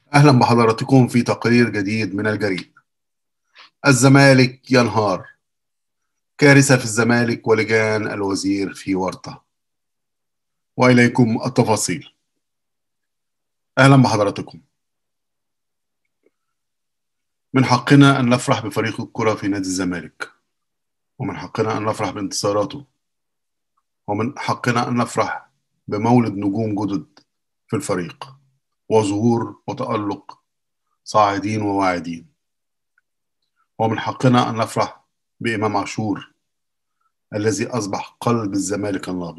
أهلا بحضراتكم في تقرير جديد من الجريد الزمالك ينهار كارثة في الزمالك ولجان الوزير في ورطة وإليكم التفاصيل أهلا بحضراتكم من حقنا أن نفرح بفريق الكرة في نادي الزمالك ومن حقنا أن نفرح بانتصاراته ومن حقنا أن نفرح بمولد نجوم جدد في الفريق وظهور وتألق صاعدين وواعدين ومن حقنا أن نفرح بإمام عاشور الذي أصبح قلب الزمالك النابض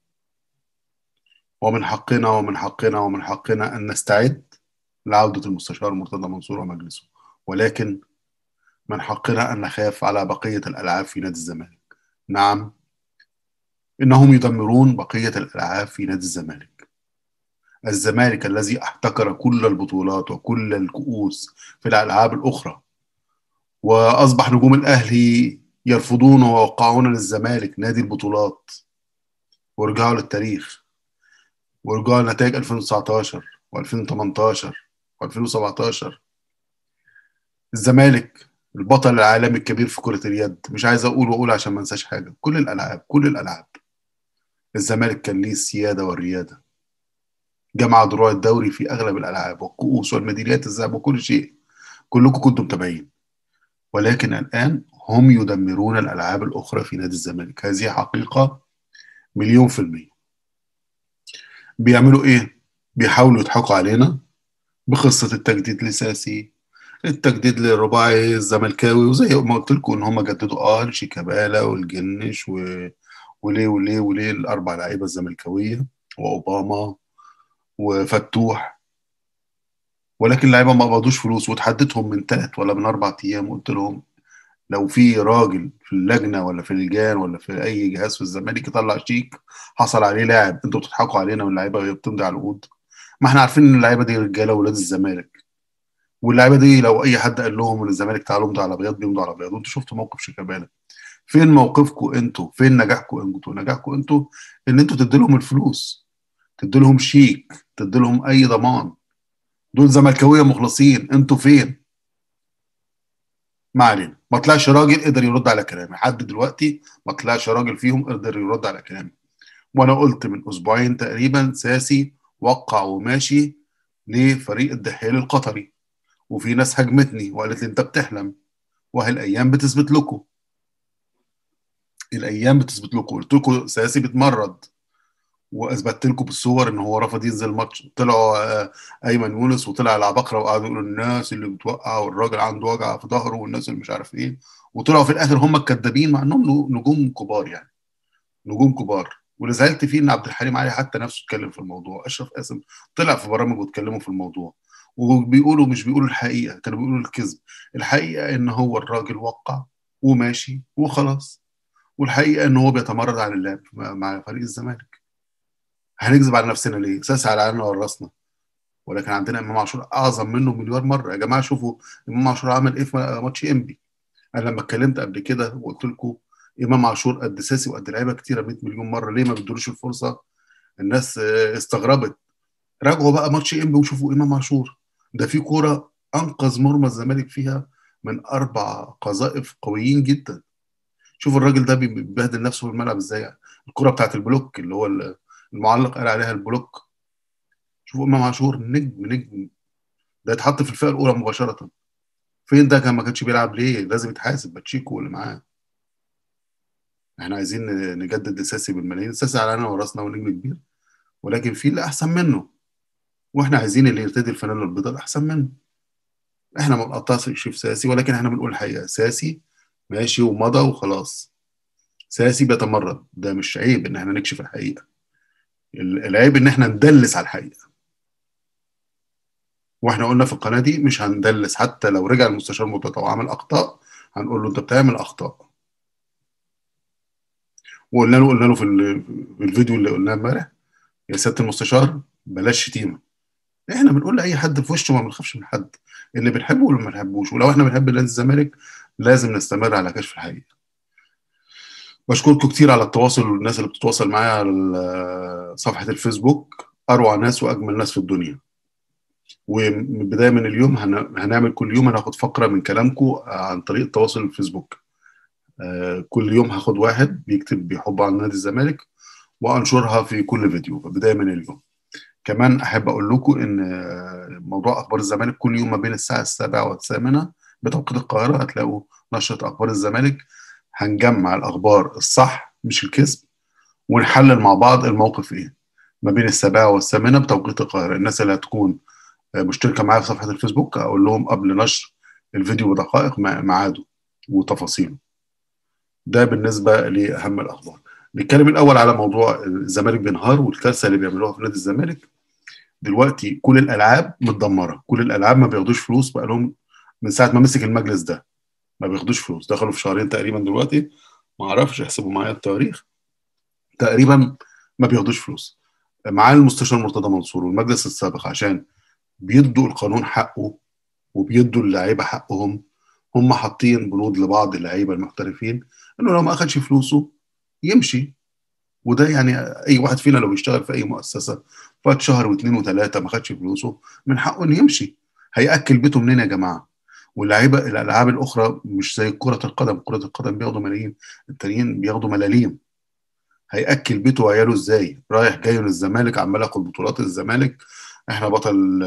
ومن حقنا ومن حقنا ومن حقنا أن نستعد لعودة المستشار مرتضى منصور ومجلسه ولكن من حقنا أن نخاف على بقية الألعاب في نادي الزمالك نعم إنهم يدمرون بقية الألعاب في نادي الزمالك الزمالك الذي احتكر كل البطولات وكل الكؤوس في الألعاب الأخرى وأصبح نجوم الأهلي يرفضون ويوقعون للزمالك نادي البطولات ورجعوا للتاريخ ورجعوا لنتائج 2019 و2018 و2017 الزمالك البطل العالمي الكبير في كرة اليد مش عايز أقول وأقول عشان ما انساش حاجة كل الألعاب كل الألعاب الزمالك كان ليه السيادة والريادة جمع دروع الدوري في أغلب الألعاب والكؤوس والميداليات الذهب وكل شيء كلكم كنتم متابعين ولكن الآن هم يدمرون الألعاب الأخرى في نادي الزمالك هذه حقيقة مليون في المية بيعملوا إيه؟ بيحاولوا يضحكوا علينا بقصة التجديد لساسي التجديد للرباعي الزملكاوي وزي ما قلت لكم ان هم جددوا اه شيكابالا والجنش و... وليه وليه وليه الاربع لعيبه الزملكاويه واوباما وفتوح ولكن اللعيبه ما قبضوش فلوس وتحددهم من ثلاث ولا من اربع ايام وقلت لهم لو في راجل في اللجنه ولا في اللجان ولا في اي جهاز في الزمالك يطلع شيك حصل عليه لاعب انتوا بتضحكوا علينا واللعيبه وهي بتمضي على العقود ما احنا عارفين ان اللعيبه دي رجاله ولاد الزمالك واللعيبه دي لو اي حد قال لهم ان الزمالك تعالوا امضوا على بياض بيمضوا على بياض وانتوا شفتوا موقف شيكابالا فين موقفكم انتوا فين نجاحكم انتوا نجاحكم انتوا ان انتوا تدي لهم الفلوس تدي لهم شيك تدي لهم اي ضمان دول زملكاويه مخلصين انتوا فين ما علينا ما طلعش راجل قدر يرد على كلامي لحد دلوقتي ما طلعش راجل فيهم قدر يرد على كلامي وانا قلت من اسبوعين تقريبا ساسي وقع وماشي لفريق الدحيل القطري وفي ناس هجمتني وقالت لي انت بتحلم وهي الايام بتثبت لكم الايام بتثبت لكم قلت لكم سياسي بيتمرد واثبتت لكم بالصور ان هو رفض ينزل الماتش طلعوا ايمن يونس وطلع العباقره وقعدوا يقولوا الناس اللي بتوقع والراجل عنده وجع في ظهره والناس اللي مش عارف ايه وطلعوا في الاخر هم الكدابين مع انهم نجوم كبار يعني نجوم كبار واللي زعلت فيه ان عبد الحليم علي حتى نفسه اتكلم في الموضوع اشرف قاسم طلع في برامج واتكلموا في الموضوع وبيقولوا مش بيقولوا الحقيقه كانوا بيقولوا الكذب الحقيقه ان هو الراجل وقع وماشي وخلاص والحقيقه ان هو بيتمرد على اللعب مع فريق الزمالك هنكذب على نفسنا ليه؟ ساسي على عيننا وراسنا ولكن عندنا امام عاشور اعظم منه مليار مره يا جماعه شوفوا امام عاشور عمل ايه في ماتش انبي انا لما اتكلمت قبل كده وقلت لكم امام عاشور قد ساسي وقد لعيبه كتيره 100 مليون مره ليه ما بيدولوش الفرصه الناس استغربت راجعوا بقى ماتش انبي وشوفوا امام عاشور ده في كوره انقذ مرمى الزمالك فيها من اربع قذائف قويين جدا شوف الراجل ده بيبهدل نفسه في الملعب ازاي الكوره بتاعت البلوك اللي هو المعلق قال عليها البلوك شوفوا امام عاشور نجم نجم ده اتحط في الفئه الاولى مباشره فين ده كان ما كانش بيلعب ليه لازم يتحاسب باتشيكو اللي معاه احنا عايزين نجدد ساسي بالملايين ساسي على عيننا وراسنا ونجم كبير ولكن في اللي احسن منه واحنا عايزين اللي يرتدي الفانيلا البيضاء احسن منه احنا ما بنقطعش في ساسي ولكن احنا بنقول الحقيقه ساسي ماشي ومضى وخلاص ساسي بيتمرد ده مش عيب ان احنا نكشف الحقيقه العيب ان احنا ندلس على الحقيقه واحنا قلنا في القناه دي مش هندلس حتى لو رجع المستشار مرتضى وعمل اخطاء هنقول له انت بتعمل اخطاء وقلنا له قلنا له في الفيديو اللي قلناه امبارح يا سياده المستشار بلاش شتيمه احنا بنقول لاي حد في وشه ما بنخافش من حد اللي بنحبه واللي ما بنحبوش ولو احنا بنحب نادي الزمالك لازم نستمر على كشف الحقيقه بشكركم كتير على التواصل والناس اللي بتتواصل معايا على صفحه الفيسبوك اروع ناس واجمل ناس في الدنيا ومن بدايه من اليوم هنعمل كل يوم هناخد فقره من كلامكم عن طريق التواصل الفيسبوك كل يوم هاخد واحد بيكتب بيحب عن نادي الزمالك وانشرها في كل فيديو بدايه من اليوم كمان احب اقول لكم ان موضوع اخبار الزمالك كل يوم ما بين الساعه السابعه والثامنه بتوقيت القاهره هتلاقوا نشره اخبار الزمالك هنجمع الاخبار الصح مش الكذب ونحلل مع بعض الموقف ايه ما بين السابعه والثامنه بتوقيت القاهره الناس اللي هتكون مشتركه معايا في صفحه الفيسبوك اقول لهم قبل نشر الفيديو بدقائق ميعاده وتفاصيله ده بالنسبه لاهم الاخبار نتكلم الاول على موضوع الزمالك بينهار والكارثه اللي بيعملوها في نادي الزمالك دلوقتي كل الالعاب متدمره كل الالعاب ما بياخدوش فلوس بقى لهم من ساعه ما مسك المجلس ده ما بياخدوش فلوس دخلوا في شهرين تقريبا دلوقتي ما اعرفش احسبوا معايا التواريخ تقريبا ما بياخدوش فلوس معاه المستشار مرتضى منصور والمجلس السابق عشان بيدوا القانون حقه وبيدوا اللعيبه حقهم هم حاطين بنود لبعض اللعيبه المحترفين انه لو ما اخدش فلوسه يمشي وده يعني اي واحد فينا لو بيشتغل في اي مؤسسه فات شهر واثنين وثلاثه ما خدش فلوسه من حقه انه يمشي هياكل بيته منين يا جماعه واللعيبه الالعاب الاخرى مش زي كره القدم كره القدم بياخدوا ملايين التانيين بياخدوا ملاليم هياكل بيته وعياله ازاي رايح جاي للزمالك عمال ياخد بطولات الزمالك احنا بطل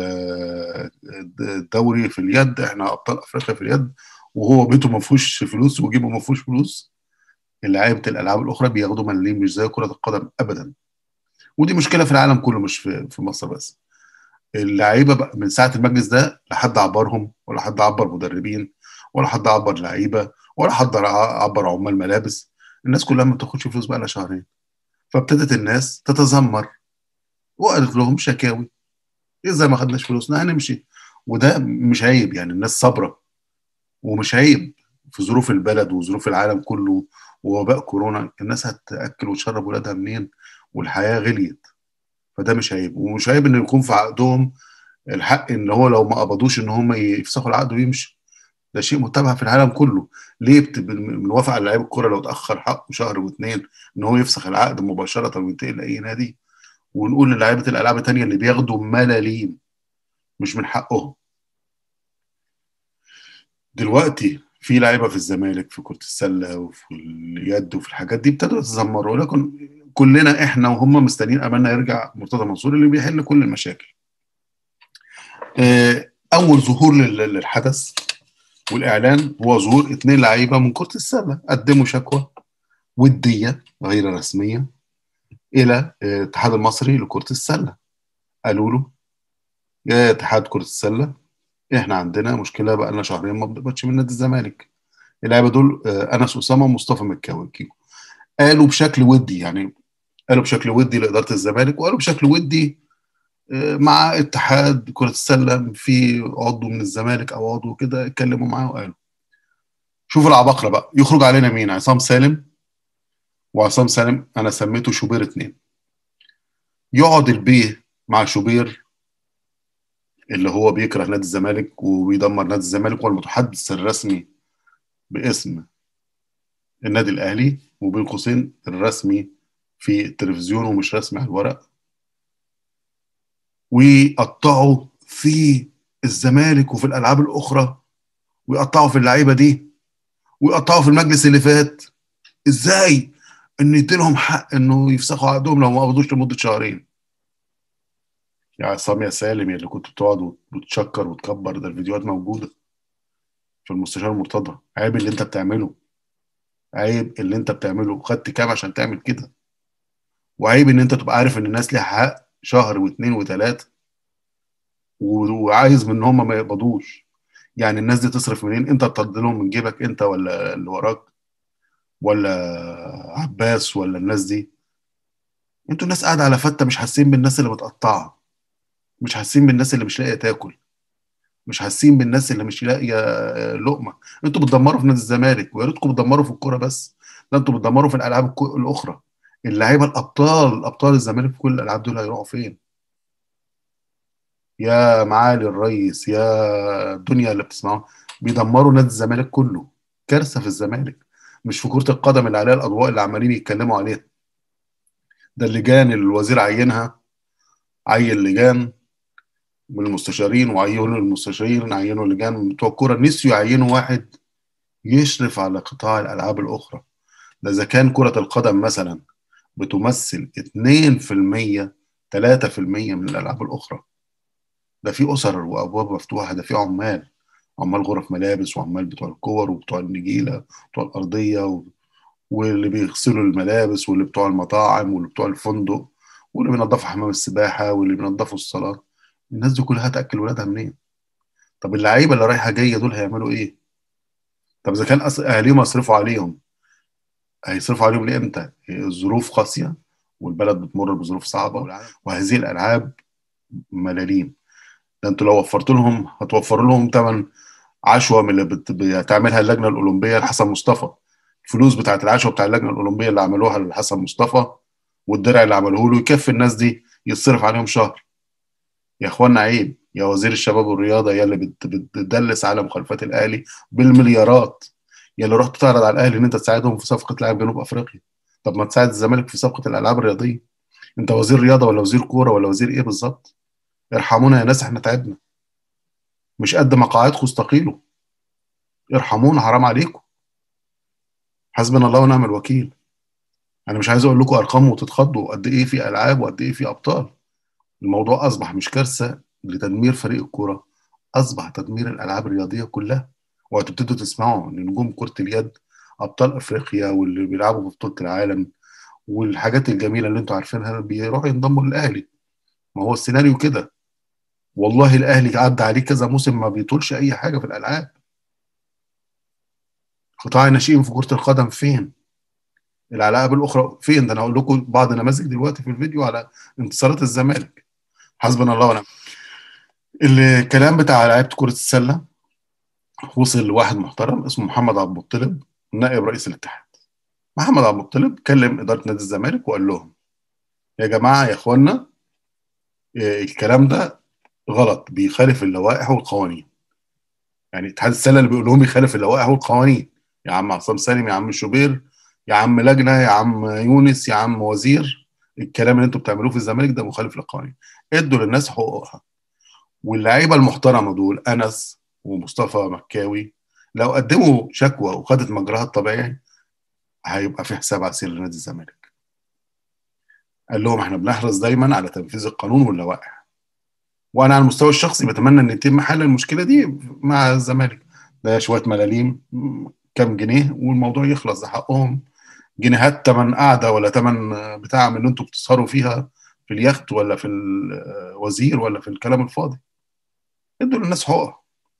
الدوري في اليد احنا ابطال افريقيا في اليد وهو بيته ما فيهوش فلوس وجيبه ما فيهوش فلوس اللعيبه الالعاب الاخرى بياخدوا ملاليم مش زي كره القدم ابدا ودي مشكله في العالم كله مش في, في مصر بس اللعيبه من ساعه المجلس ده لا حد عبرهم ولا حد عبر مدربين ولا حد عبر لعيبه ولا حد عبر عمال ملابس الناس كلها ما بتاخدش فلوس بقى لها شهرين فابتدت الناس تتذمر وقالت لهم شكاوي ازاي ما خدناش فلوسنا هنمشي وده مش عيب يعني الناس صابره ومش عيب في ظروف البلد وظروف العالم كله ووباء كورونا الناس هتاكل وتشرب ولادها منين والحياه غليت فده مش عيب ومش عيب ان يكون في عقدهم الحق ان هو لو ما قبضوش ان هم يفسخوا العقد ويمشي ده شيء متبع في العالم كله ليه بنوافق على لعيب الكوره لو اتاخر حقه شهر واثنين ان هو يفسخ العقد مباشره وينتقل لاي نادي ونقول للاعيبه الالعاب الثانيه اللي بياخدوا ملاليم مش من حقهم دلوقتي في لعيبه في الزمالك في كره السله وفي اليد وفي الحاجات دي ابتدوا يتذمروا ولكن كلنا احنا وهم مستنيين املنا يرجع مرتضى منصور اللي بيحل كل المشاكل. اول ظهور للحدث والاعلان هو ظهور اثنين لعيبه من كره السله قدموا شكوى وديه غير رسميه الى الاتحاد المصري لكره السله. قالوا له يا اتحاد كره السله احنا عندنا مشكله بقى لنا شهرين ما بنقبضش من نادي الزمالك اللعيبه دول انس اسامه ومصطفى مكاوي قالوا بشكل ودي يعني قالوا بشكل ودي لاداره الزمالك وقالوا بشكل ودي مع اتحاد كره السله في عضو من الزمالك او عضو كده اتكلموا معاه وقالوا شوفوا العباقره بقى يخرج علينا مين عصام سالم وعصام سالم انا سميته شوبير اتنين يقعد البيه مع شوبير اللي هو بيكره نادي الزمالك وبيدمر نادي الزمالك هو المتحدث الرسمي باسم النادي الاهلي وبين قوسين الرسمي في التلفزيون ومش رسمي على الورق ويقطعوا في الزمالك وفي الالعاب الاخرى ويقطعوا في اللعيبه دي ويقطعوا في المجلس اللي فات ازاي ان يديلهم حق انه يفسخوا عقدهم لو ما قبضوش لمده شهرين يا عصام يا سالم يا اللي كنت بتقعد وتشكر وتكبر ده الفيديوهات موجوده في المستشار مرتضى عيب اللي انت بتعمله عيب اللي انت بتعمله خدت كام عشان تعمل كده وعيب ان انت تبقى عارف ان الناس ليها حق شهر واثنين وثلاثه وعايز من هم ما يقبضوش يعني الناس دي تصرف منين انت تطلع لهم من جيبك انت ولا اللي وراك ولا عباس ولا الناس دي انتوا الناس قاعده على فته مش حاسين بالناس اللي بتقطعها مش حاسين بالناس اللي مش لاقيه تاكل مش حاسين بالناس اللي مش لاقيه لقمه انتوا بتدمروا في نادي الزمالك ويا ريتكم بتدمروا في الكوره بس ده انتوا بتدمروا في الالعاب الاخرى اللعيبه الابطال ابطال الزمالك في كل الالعاب دول هيروحوا فين يا معالي الرئيس يا الدنيا اللي بتسمعوها بيدمروا نادي الزمالك كله كارثه في الزمالك مش في كره القدم اللي عليها الاضواء اللي عمالين يتكلموا عليها ده اللجان اللي الوزير عينها عين لجان من المستشارين وعينوا المستشارين عينوا لجان بتوع الكوره نسيوا يعينوا واحد يشرف على قطاع الالعاب الاخرى ده اذا كان كره القدم مثلا بتمثل 2% 3% من الالعاب الاخرى ده في اسر وابواب مفتوحه ده في عمال عمال غرف ملابس وعمال بتوع الكور وبتوع النجيله بتوع الارضيه و... واللي بيغسلوا الملابس واللي بتوع المطاعم واللي بتوع الفندق واللي بينظفوا حمام السباحه واللي بينظفوا الصالات الناس دي كلها هتاكل ولادها منين؟ طب اللعيبه اللي رايحه جايه دول هيعملوا ايه؟ طب اذا كان أص... اهاليهم يصرفوا عليهم هيصرفوا عليهم لامتى؟ الظروف قاسيه والبلد بتمر بظروف صعبه وهذه الالعاب ملاليم ده انتوا لو وفرت لهم هتوفروا لهم ثمن عشوه من اللي بت... بتعملها اللجنه الاولمبيه لحسن مصطفى الفلوس بتاعت العشوه بتاع اللجنه الاولمبيه اللي عملوها لحسن مصطفى والدرع اللي عملوه له يكفي الناس دي يتصرف عليهم شهر يا اخوانا عيب يا وزير الشباب والرياضه يا اللي بت... بتدلس على مخالفات الاهلي بالمليارات يا اللي رحت تعرض على الاهلي ان انت تساعدهم في صفقه لاعب جنوب افريقيا طب ما تساعد الزمالك في صفقه الالعاب الرياضيه انت وزير رياضه ولا وزير كوره ولا وزير ايه بالظبط ارحمونا يا ناس احنا تعبنا مش قد مقاعدكم استقيلوا ارحمونا حرام عليكم حسبنا الله ونعم الوكيل انا مش عايز اقول لكم ارقام وتتخضوا قد ايه في العاب وقد ايه في ابطال الموضوع اصبح مش كارثه لتدمير فريق الكوره اصبح تدمير الالعاب الرياضيه كلها وهتبتدوا تسمعوا ان نجوم كره اليد ابطال افريقيا واللي بيلعبوا في بطوله العالم والحاجات الجميله اللي انتوا عارفينها بيروحوا ينضموا للاهلي ما هو السيناريو كده والله الاهلي عدى عليه كذا موسم ما بيطولش اي حاجه في الالعاب قطاع الناشئين في كره القدم فين الالعاب الاخرى فين ده انا اقول لكم بعض النماذج دلوقتي في الفيديو على انتصارات الزمالك حسبنا الله ونعم الكلام بتاع لعيبه كره السله وصل لواحد محترم اسمه محمد عبد المطلب نائب رئيس الاتحاد محمد عبد المطلب كلم اداره نادي الزمالك وقال لهم يا جماعه يا اخوانا الكلام ده غلط بيخالف اللوائح والقوانين يعني اتحاد السله اللي بيقول لهم يخالف اللوائح والقوانين يا عم عصام سالم يا عم شوبير يا عم لجنه يا عم يونس يا عم وزير الكلام اللي انتوا بتعملوه في الزمالك ده مخالف للقوانين ادوا للناس حقوقها واللعيبه المحترمه دول انس ومصطفى مكاوي لو قدموا شكوى وخدت مجراها الطبيعي هيبقى في حساب عسير لنادي الزمالك قال لهم احنا بنحرص دايما على تنفيذ القانون واللوائح وانا على المستوى الشخصي بتمنى ان يتم حل المشكله دي مع الزمالك ده شويه ملاليم كام جنيه والموضوع يخلص ده حقهم جنيهات تمن قعده ولا تمن بتاع من اللي انتوا بتسهروا فيها في اليخت ولا في الوزير ولا في الكلام الفاضي ادوا للناس حقوقها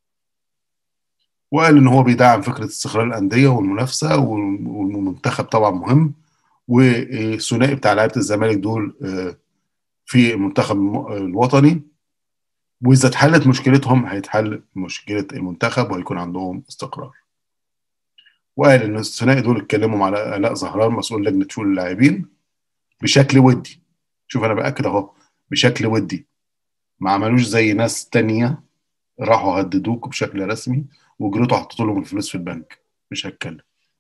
وقال ان هو بيدعم فكره استقرار الانديه والمنافسه والمنتخب طبعا مهم والثنائي بتاع لعيبه الزمالك دول في المنتخب الوطني واذا اتحلت مشكلتهم هيتحل مشكله المنتخب وهيكون عندهم استقرار وقال ان الثنائي دول اتكلموا مع علاء زهران مسؤول لجنه شؤون اللاعبين بشكل ودي شوف انا باكد اهو بشكل ودي ما عملوش زي ناس تانية راحوا هددوك بشكل رسمي وجريتوا حطيتوا لهم الفلوس في البنك مش هتكلم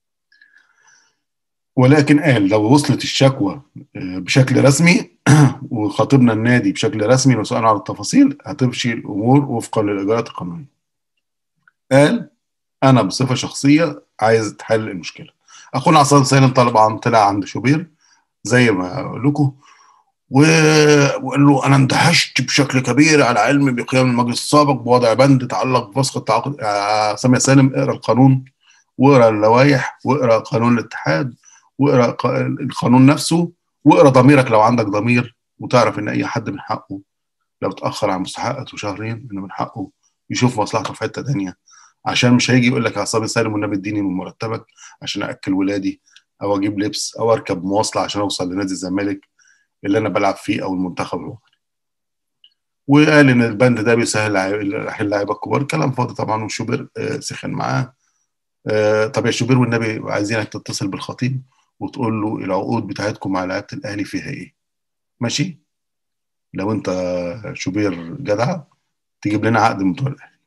ولكن قال لو وصلت الشكوى بشكل رسمي وخاطبنا النادي بشكل رسمي وسألنا على التفاصيل هتمشي الامور وفقا للاجراءات القانونيه. قال انا بصفه شخصيه عايز تحل المشكله. اخونا عصام سالم طبعا طلع عند شوبير زي ما اقول لكم وقال له انا اندهشت بشكل كبير على علم بقيام المجلس السابق بوضع بند يتعلق بفسخ التعاقد يا سامي سالم اقرا القانون واقرا اللوائح واقرا قانون الاتحاد واقرا القانون نفسه واقرا ضميرك لو عندك ضمير وتعرف ان اي حد من حقه لو اتاخر عن مستحقاته شهرين ان من حقه يشوف مصلحته في حته تانية عشان مش هيجي يقول لك يا عصام سالم والنبي اديني من مرتبك عشان اكل ولادي او اجيب لبس او اركب مواصله عشان اوصل لنادي الزمالك اللي انا بلعب فيه او المنتخب الوطني وقال ان البند ده بيسهل اللعيبه الكبار كلام فاضي طبعا وشوبير سخن معاه طب يا شوبير والنبي عايزينك تتصل بالخطيب وتقول له العقود بتاعتكم مع لعيبه الاهلي فيها ايه ماشي لو انت شوبير جدع تجيب لنا عقد من بتوع الاهلي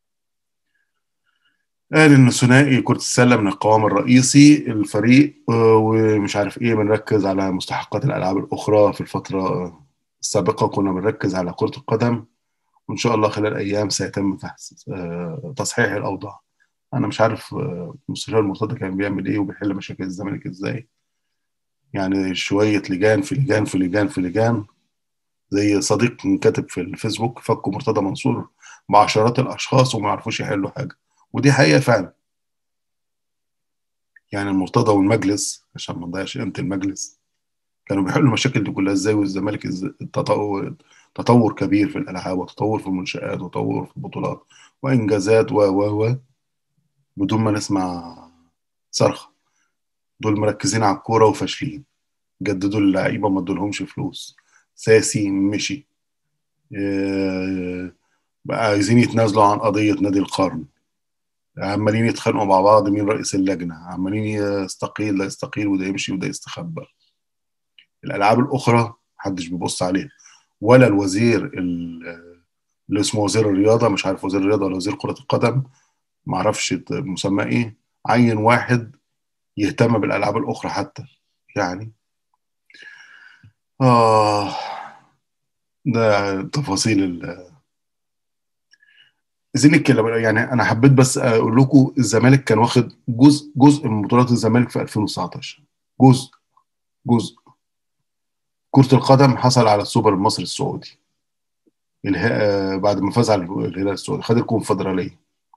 قال ان ثنائي كره السله من القوام الرئيسي الفريق ومش عارف ايه بنركز على مستحقات الالعاب الاخرى في الفتره السابقه كنا بنركز على كره القدم وان شاء الله خلال ايام سيتم تصحيح الاوضاع انا مش عارف مستشار المرتضى كان بيعمل ايه وبيحل مشاكل الزمالك ازاي يعني شويه لجان في لجان في لجان في لجان زي صديق كاتب في الفيسبوك فكوا مرتضى منصور بعشرات الاشخاص وما يعرفوش يحلوا حاجه ودي حقيقه فعلا يعني المرتضى والمجلس عشان ما نضيعش قيمه المجلس كانوا بيحلوا المشاكل دي كلها ازاي والزمالك تطور تطور كبير في الالعاب وتطور في المنشات وتطور في البطولات وانجازات و و و بدون ما نسمع صرخه دول مركزين على الكوره وفاشلين جددوا اللعيبه ما ادولهمش فلوس ساسي مشي بقى عايزين يتنازلوا عن قضيه نادي القرن عمالين يتخانقوا مع بعض مين رئيس اللجنه عمالين يستقيل ده يستقيل وده يمشي وده يستخبى الالعاب الاخرى محدش بيبص عليها ولا الوزير اللي اسمه وزير الرياضه مش عارف وزير الرياضه ولا وزير كره القدم معرفش مسماه ايه عين واحد يهتم بالالعاب الاخرى حتى يعني اه ده تفاصيل ال عايزين نتكلم يعني انا حبيت بس اقول لكم الزمالك كان واخد جزء جزء من بطولات الزمالك في 2019 جزء جزء كرة القدم حصل على السوبر المصري السعودي الها... بعد ما فاز على الهلال السعودي خد الكونفدرالية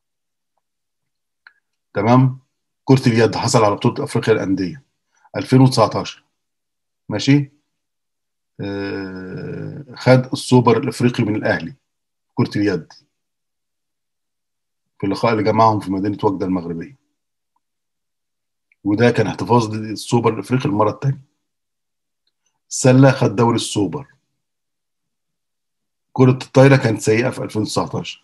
تمام كرة اليد حصل على بطولة افريقيا الاندية 2019 ماشي آه... خد السوبر الافريقي من الاهلي كرة اليد في اللقاء اللي جمعهم في مدينة وجدة المغربية وده كان احتفاظ السوبر الافريقي المرة الثانية السلة خد دوري السوبر كرة الطايرة كانت سيئة في 2019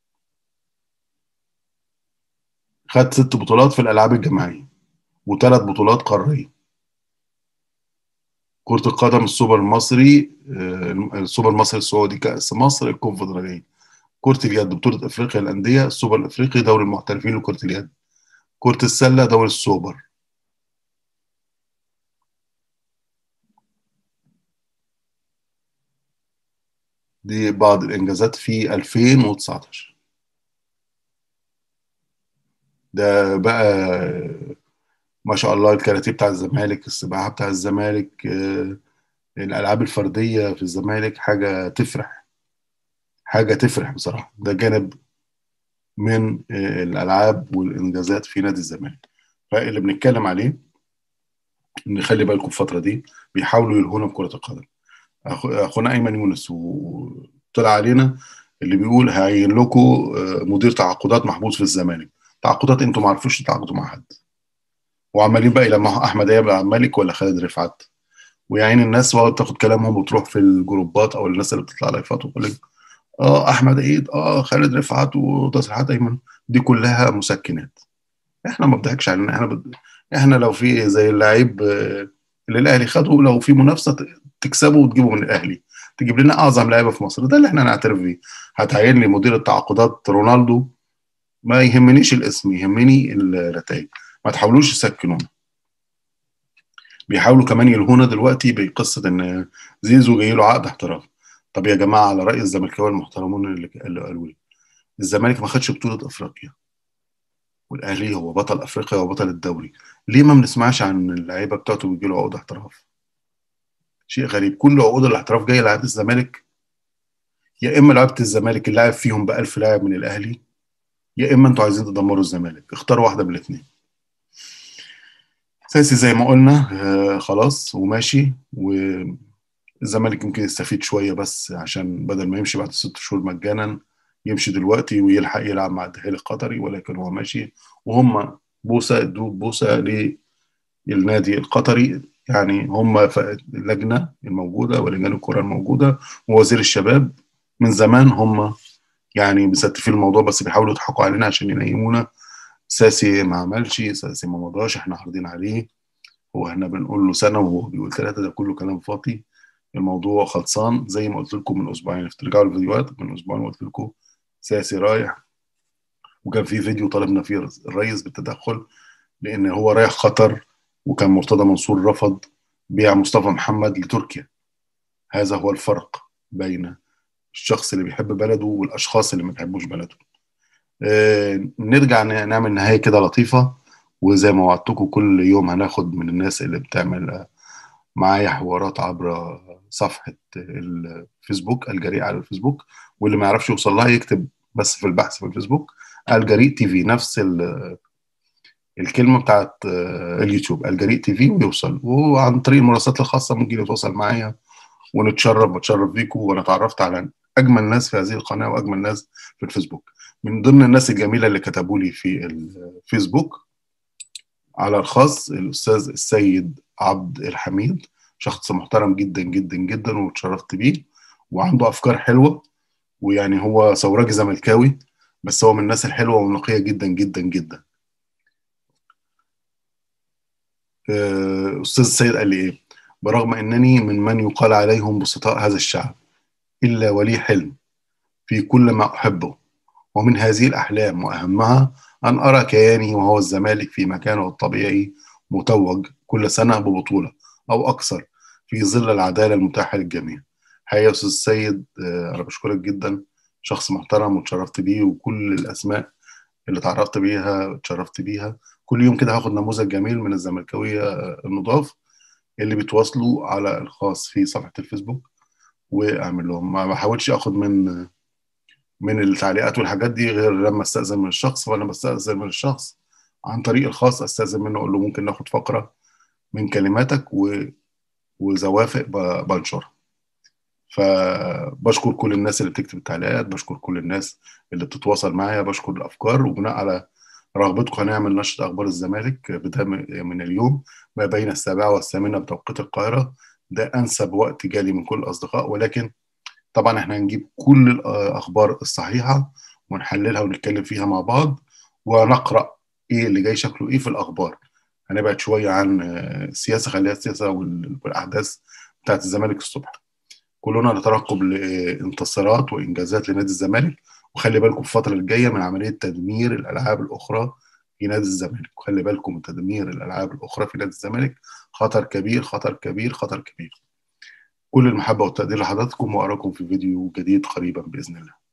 خد ست بطولات في الألعاب الجماعية وثلاث بطولات قارية كرة القدم السوبر المصري السوبر المصري السعودي كأس مصر الكونفدرالية كرة اليد بطولة أفريقيا الأندية السوبر الأفريقي دوري المحترفين لكرة اليد كرة السلة دوري السوبر دي بعض الإنجازات في 2019 ده بقى ما شاء الله الكاراتيه بتاع الزمالك السباحة بتاع الزمالك الألعاب الفردية في الزمالك حاجة تفرح حاجة تفرح بصراحة ده جانب من الألعاب والإنجازات في نادي الزمالك فاللي بنتكلم عليه نخلي بالكم الفترة دي بيحاولوا يلهونا بكرة القدم اخونا ايمن يونس وطلع علينا اللي بيقول هعين لكم مدير تعاقدات محبوس في الزمالك تعاقدات انتوا ما عرفوش تتعاقدوا مع حد وعمالين بقى لما احمد اياب عبد الملك ولا خالد رفعت ويعين الناس وتاخد كلامهم وتروح في الجروبات او الناس اللي بتطلع لايفات وتقول لك اه احمد عيد اه خالد رفعت وتصريحات ايمن دي كلها مسكنات احنا ما بنضحكش علينا احنا بد... احنا لو في زي اللعيب اللي الاهلي خده لو في منافسه تكسبه وتجيبه من الاهلي تجيب لنا اعظم لعيبه في مصر ده اللي احنا نعترف بيه هتعين لي مدير التعاقدات رونالدو ما يهمنيش الاسم يهمني النتائج ما تحاولوش تسكنونا بيحاولوا كمان يلهونا دلوقتي بقصه ان زيزو جاي له عقد احتراف طب يا جماعه على راي الزملكاويه المحترمون اللي, اللي قالوا لي الزمالك ما خدش بطوله افريقيا والاهلي هو بطل افريقيا وبطل الدوري ليه ما بنسمعش عن اللعيبه بتاعته بيجي له عقود احتراف شيء غريب كل عقود الاحتراف جايه لعيبه الزمالك يا اما لعيبه الزمالك اللاعب فيهم ب 1000 لاعب من الاهلي يا اما انتوا عايزين تدمروا الزمالك اختاروا واحده من الاثنين ساسي زي ما قلنا آه خلاص وماشي والزمالك يمكن يستفيد شويه بس عشان بدل ما يمشي بعد ست شهور مجانا يمشي دلوقتي ويلحق يلعب مع الدهيل القطري ولكن هو ماشي وهم بوسه ادوا بوسه للنادي القطري يعني هم اللجنه الموجوده ولجان الكره الموجوده ووزير الشباب من زمان هم يعني مستفين الموضوع بس بيحاولوا يضحكوا علينا عشان ينيمونا ساسي ما عملش ساسي ما مضاش احنا عارضين عليه هو احنا بنقول له سنه وهو بيقول ثلاثه ده كله كلام فاضي الموضوع خلصان زي ما قلت لكم من اسبوعين ترجعوا الفيديوهات من اسبوعين قلت لكم ساسي رايح وكان في فيديو طلبنا فيه الرئيس بالتدخل لان هو رايح قطر وكان مرتضى منصور رفض بيع مصطفى محمد لتركيا هذا هو الفرق بين الشخص اللي بيحب بلده والاشخاص اللي ما بيحبوش بلده آه، نرجع نعمل نهايه كده لطيفه وزي ما وعدتكم كل يوم هناخد من الناس اللي بتعمل معايا حوارات عبر صفحه الفيسبوك الجريء على الفيسبوك واللي ما يعرفش يوصل لها يكتب بس في البحث في الفيسبوك الجريء تي في نفس الكلمه بتاعت اليوتيوب الجريء تي في ويوصل وعن طريق المراسلات الخاصه ممكن يتواصل معايا ونتشرف واتشرف بيكم وانا اتعرفت على اجمل ناس في هذه القناه واجمل ناس في الفيسبوك من ضمن الناس الجميله اللي كتبوا لي في الفيسبوك على الخاص الاستاذ السيد عبد الحميد شخص محترم جدا جدا جدا واتشرفت بيه وعنده افكار حلوه ويعني هو ثوراجي زملكاوي بس هو من الناس الحلوه والنقيه جدا جدا جدا آه، استاذ السيد قال لي ايه برغم انني من من يقال عليهم بسطاء هذا الشعب الا ولي حلم في كل ما احبه ومن هذه الاحلام واهمها ان ارى كياني وهو الزمالك في مكانه الطبيعي متوج كل سنه ببطوله او اكثر في ظل العداله المتاحه للجميع حقيقه يا استاذ السيد آه، انا بشكرك جدا شخص محترم وتشرفت بيه وكل الاسماء اللي تعرفت بيها اتشرفت بيها كل يوم كده هاخد نموذج جميل من الزملكاويه النضاف اللي بيتواصلوا على الخاص في صفحه الفيسبوك واعمل لهم ما بحاولش اخد من من التعليقات والحاجات دي غير لما استاذن من الشخص وانا بستاذن من الشخص عن طريق الخاص استاذن منه اقول له ممكن ناخد فقره من كلماتك و... وزوافق بنشرها فبشكر كل الناس اللي بتكتب التعليقات بشكر كل الناس اللي بتتواصل معايا بشكر الافكار وبناء على رغبتكم هنعمل نشرة اخبار الزمالك بدايه من اليوم ما بين السابعه والثامنه بتوقيت القاهره ده انسب وقت جالي من كل الاصدقاء ولكن طبعا احنا هنجيب كل الاخبار الصحيحه ونحللها ونتكلم فيها مع بعض ونقرا ايه اللي جاي شكله ايه في الاخبار هنبعد شويه عن السياسه خليها السياسه والاحداث بتاعت الزمالك الصبح كلنا نترقب لانتصارات وانجازات لنادي الزمالك وخلي بالكم في الفتره الجايه من عمليه تدمير الالعاب الاخرى في نادي الزمالك وخلي بالكم من تدمير الالعاب الاخرى في نادي الزمالك خطر كبير خطر كبير خطر كبير كل المحبه والتقدير لحضراتكم واراكم في فيديو جديد قريبا باذن الله